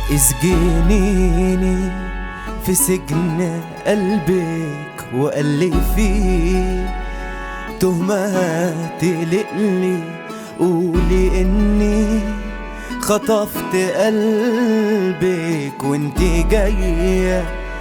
اسجنيني في سجن قلبك وقلي فيه تهمة تقلقلي قولي اني خطفت قلبك وانت جاية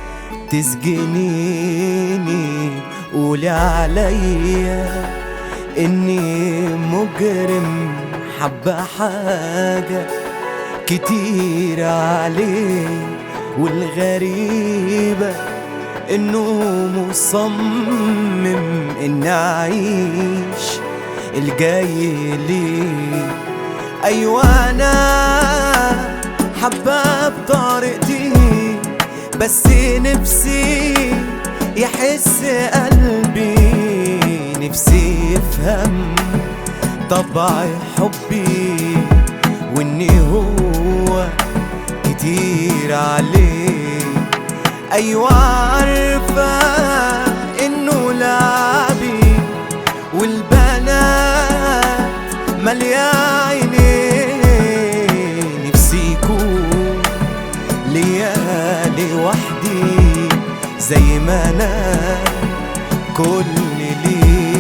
تسجنيني قولي عليا اني مجرم حبة حاجة كتير عليه والغريبة انه مصمم اني اعيش الجاي ليه ايوه انا حبة بطريقتي بس نفسي يحس قلبي نفسي يفهم طبع حبي واني هو كتير عليه ايوه عارفة انه لعبي والبنات مالية عيني نفسي يكون ليا لوحدي زي ما انا كل ليه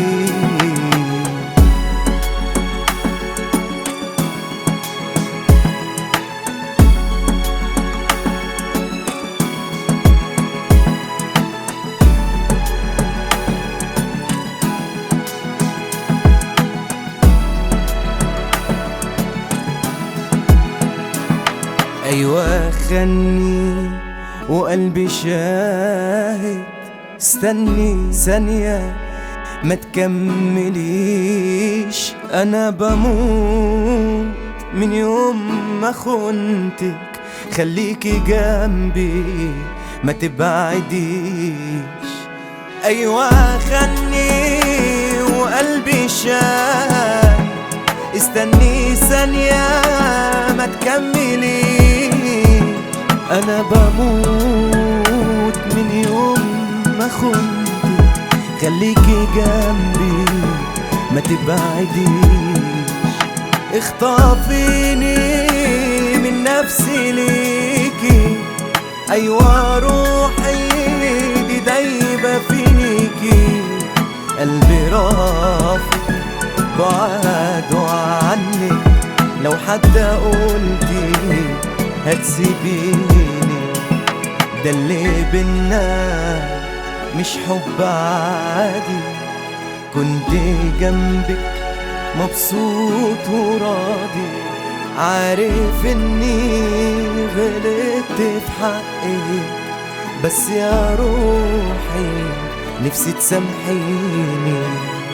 ايوه خني وقلبي شاهد استني ثانية ما تكمليش انا بموت من يوم ما خنتك خليكي جنبي ما تبعديش ايوه خني وقلبي شاهد استني ثانية ما تكملي أنا بموت من يوم ما خنت خليكي جنبي ما تبعديش اخطفيني من نفسي ليكي أيوة روحي دي دايبة فيكي قلبي رافض بعده عنك لو حتى قلتي هتسيبيني ده اللي بينا مش حب عادي كنت جنبك مبسوط وراضي عارف اني غلطت في حقك بس يا روحي نفسي تسامحيني